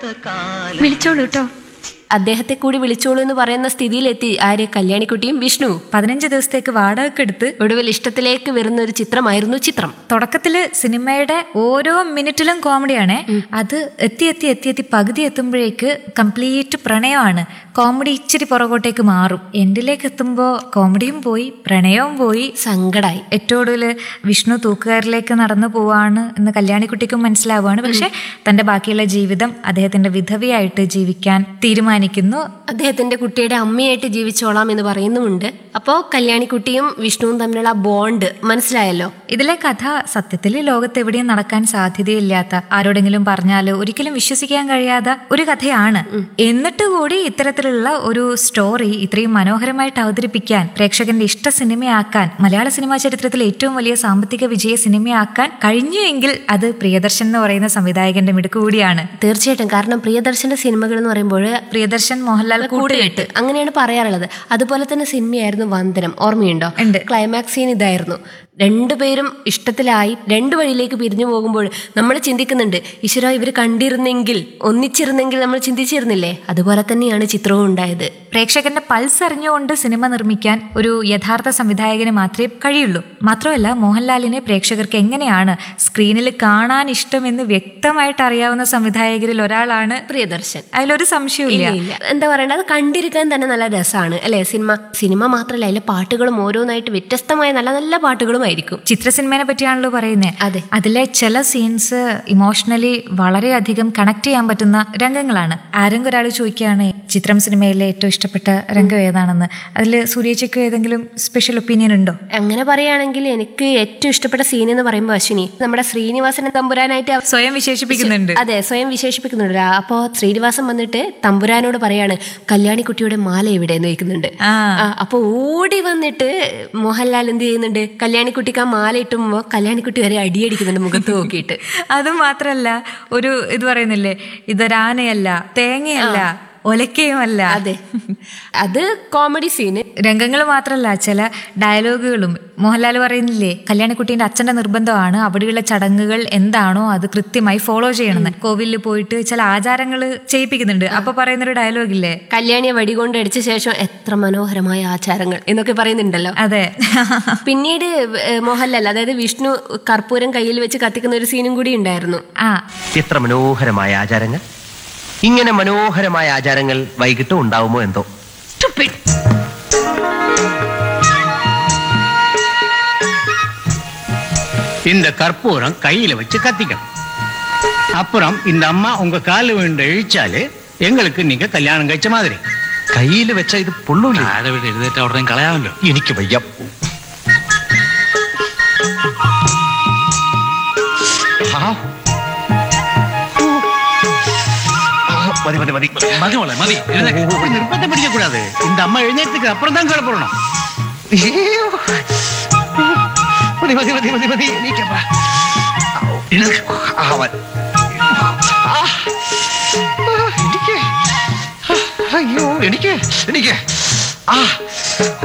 വിളിച്ചോളൂ കേട്ടോ അദ്ദേഹത്തെ കൂടി വിളിച്ചോളൂ എന്ന് പറയുന്ന സ്ഥിതിയിലെത്തി ആര്യ കല്യാണിക്കുട്ടിയും വിഷ്ണു പതിനഞ്ച് ദിവസത്തേക്ക് വാടകയ്ക്ക് എടുത്ത് ഒടുവിൽ ഇഷ്ടത്തിലേക്ക് വരുന്ന ഒരു ചിത്രമായിരുന്നു ചിത്രം തുടക്കത്തില് സിനിമയുടെ ഓരോ മിനിറ്റിലും കോമഡിയാണ് അത് എത്തി എത്തി എത്തി എത്തി പകുതി എത്തുമ്പോഴേക്ക് കംപ്ലീറ്റ് പ്രണയമാണ് കോമഡി ഇച്ചിരി പുറകോട്ടേക്ക് മാറും എൻഡിലേക്ക് എത്തുമ്പോൾ കോമഡിയും പോയി പ്രണയവും പോയി സങ്കടായി ഏറ്റവും ഒടുവിൽ വിഷ്ണു തൂക്കുകാരിലേക്ക് നടന്നു പോവാണ് എന്ന് കല്യാണിക്കുട്ടിക്കും മനസ്സിലാവുകയാണ് പക്ഷെ തന്റെ ബാക്കിയുള്ള ജീവിതം അദ്ദേഹത്തിന്റെ വിധവയായിട്ട് ജീവിക്കാൻ തീരുമാനിക്കുന്നു അദ്ദേഹത്തിന്റെ കുട്ടിയുടെ അമ്മയായിട്ട് ജീവിച്ചോളാം എന്ന് പറയുന്നുമുണ്ട് അപ്പോ കല്യാണിക്കുട്ടിയും വിഷ്ണുവും തമ്മിലുള്ള ബോണ്ട് മനസ്സിലായല്ലോ ഇതിലെ കഥ സത്യത്തിൽ ലോകത്ത് എവിടെയും നടക്കാൻ സാധ്യതയില്ലാത്ത ആരോടെങ്കിലും പറഞ്ഞാലോ ഒരിക്കലും വിശ്വസിക്കാൻ കഴിയാത്ത ഒരു കഥയാണ് എന്നിട്ട് കൂടി ഇത്തരത്തിലുള്ള ഒരു സ്റ്റോറി ഇത്രയും മനോഹരമായിട്ട് അവതരിപ്പിക്കാൻ പ്രേക്ഷകന്റെ ഇഷ്ട സിനിമയാക്കാൻ മലയാള സിനിമാ ചരിത്രത്തിലെ ഏറ്റവും വലിയ സാമ്പത്തിക വിജയ സിനിമയാക്കാൻ കഴിഞ്ഞുവെങ്കിൽ അത് പ്രിയദർശൻ എന്ന് പറയുന്ന സംവിധായകന്റെ മിടുക്ക് കൂടിയാണ് തീർച്ചയായിട്ടും കാരണം പ്രിയദർശന്റെ സിനിമകൾ എന്ന് പറയുമ്പോൾ പ്രിയദർശൻ മോഹൻലാൽ കൂട്ടുകെട്ട് അങ്ങനെയാണ് പറയാറുള്ളത് അതുപോലെ തന്നെ സിനിമയായിരുന്നു വന്ദനം ഓർമ്മയുണ്ടോ ഉണ്ട്. ക്ലൈമാക്സ് സീൻ ഇതായിരുന്നു രണ്ടുപേരും ഇഷ്ടത്തിലായി രണ്ടു വഴിയിലേക്ക് പിരിഞ്ഞു പോകുമ്പോൾ നമ്മൾ ചിന്തിക്കുന്നുണ്ട് ഈശ്വര ഇവർ കണ്ടിരുന്നെങ്കിൽ ഒന്നിച്ചിരുന്നെങ്കിൽ നമ്മൾ ചിന്തിച്ചിരുന്നില്ലേ അതുപോലെ തന്നെയാണ് ചിത്രവും ഉണ്ടായത് പ്രേക്ഷകന്റെ പൾസ് അറിഞ്ഞുകൊണ്ട് സിനിമ നിർമ്മിക്കാൻ ഒരു യഥാർത്ഥ സംവിധായകന് മാത്രമേ കഴിയുള്ളൂ മാത്രമല്ല മോഹൻലാലിനെ പ്രേക്ഷകർക്ക് എങ്ങനെയാണ് സ്ക്രീനിൽ കാണാൻ ഇഷ്ടമെന്ന് വ്യക്തമായിട്ട് അറിയാവുന്ന സംവിധായകരിൽ ഒരാളാണ് പ്രിയദർശൻ അതിലൊരു സംശയമില്ല ഇല്ല ഇല്ല എന്താ പറയണ്ടത് അത് കണ്ടിരിക്കാൻ തന്നെ നല്ല രസമാണ് അല്ലേ സിനിമ സിനിമ മാത്രമല്ല അതിലെ പാട്ടുകളും ഓരോന്നായിട്ട് വ്യത്യസ്തമായ നല്ല നല്ല പാട്ടുകളുമായിരിക്കും ചിത്ര സിനിമയെ പറ്റിയാണല്ലോ പറയുന്നത് അതെ. അതിലെ ചില സീൻസ് ഇമോഷണലി വളരെയധികം കണക്ട് ചെയ്യാൻ പറ്റുന്ന രംഗങ്ങളാണ് ആരെങ്കിലും ഒരാൾ ചോദിക്കുകയാണ് ചിത്രം സിനിമയിലെ ഏറ്റവും ഇഷ്ടപ്പെട്ട രംഗം ഏതാണെന്ന് അതിൽ സൂര്യച്ചയ്ക്ക് ഏതെങ്കിലും സ്പെഷ്യൽ ഒപ്പീനിയൻ ഉണ്ടോ അങ്ങനെ പറയുകയാണെങ്കിൽ എനിക്ക് ഏറ്റവും ഇഷ്ടപ്പെട്ട സീൻ എന്ന് പറയുമ്പോൾ അശ്വിനി നമ്മുടെ ശ്രീനിവാസനെ തമ്പുരാനായിട്ട് അവ- സ്വയം വിശേഷിപ്പിക്കുന്നുണ്ട് അതെ സ്വയം വിശേഷിപ്പിക്കുന്നുണ്ട് അപ്പോൾ ശ്രീനിവാസൻ വന്നിട്ട് തമ്പുരാനോട് പറയാണ് കല്യാണിക്കുട്ടിയുടെ മാല എവിടെ എന്ന് ചോദിക്കുന്നുണ്ട് ആ. അപ്പോൾ ഓടി വന്നിട്ട് മോഹൻലാൽ എന്ത് ചെയ്യുന്നുണ്ട് കല്യാണിക്കുട്ടിക്ക് ആ മാല ഇട്ടുമ്പോൾ കല്യാണിക്കുട്ടി വരെ അടിയടിക്കുന്നുണ്ട് മുഖത്ത് നോക്കിയിട്ട് അത് മാത്രല്ല ഒരു ഇത് പറയുന്നില്ലേ ഇതൊരാനയല്ല തേങ്ങയല്ല ഒലക്കയുമല്ല അതെ അത് കോമഡി സീന് രംഗങ്ങൾ മാത്രമല്ല ചില ഡയലോഗുകളും മോഹൻലാൽ പറയുന്നില്ലേ കല്യാണിക്കുട്ടീൻ്റെ അച്ഛൻ്റെ നിർബന്ധമാണ് അവിടെയുള്ള ചടങ്ങുകൾ എന്താണോ അത് കൃത്യമായി ഫോളോ ചെയ്യണമെന്ന് കോവിലിൽ പോയിട്ട് ചില ആചാരങ്ങൾ ചെയ്യിപ്പിക്കുന്നുണ്ട് അപ്പൊ പറയുന്നൊരു ഡയലോഗില്ലേ കല്യാണിയെ വടികൊണ്ട് അടിച്ച ശേഷം എത്ര മനോഹരമായ ആചാരങ്ങൾ എന്നൊക്കെ പറയുന്നുണ്ടല്ലോ അതെ പിന്നീട് ഏഹ്, മോഹൻലാൽ അതായത് വിഷ്ണു കർപ്പൂരം കയ്യിൽ വെച്ച് കത്തിക്കുന്ന ഒരു സീനും കൂടി ഉണ്ടായിരുന്നു ആ എത്ര മനോഹരമായ ആചാരങ്ങൾ ഇങ്ങനെ മനോഹരമായ ആചാരങ്ങൾ വൈകിട്ട് ഉണ്ടാവുമോ എന്തോ இந்த கற்பூரம் கையில வச்சு கத்திக்கணும் அப்புறம் இந்த அம்மா உங்க காலில் விழுந்து இழிச்சாலே எங்களுக்கு நீங்க கல்யாணம் കഴിച്ച மாதிரி കയ്യിൽ വെച്ച ഇത് പൊള്ളൂലേ താഴെ വീട് എഴുന്നേറ്റ് ഉടനെ കളയാമല്ലോ എനിക്ക് വയ്യ ആ. ആ, മതി മതി മതി മതി മോളെ മതി എഴുന്നേക്ക്. இப்படி நிர்பந்தம் பிடிக்க கூடாது இந்த அம்மா எழுന്നേറ്റதுக்கு அப்புறம் தான் கிளப்பணும் അയ്യോ. മതി മതി മതി മതി മതി എനിക്കപ്പാ എഴുന്നേക്ക്. ആ, മതി. ആ. ആ, എനിക്ക് ആ, അയ്യോ എനിക്ക് എനിക്ക് ആ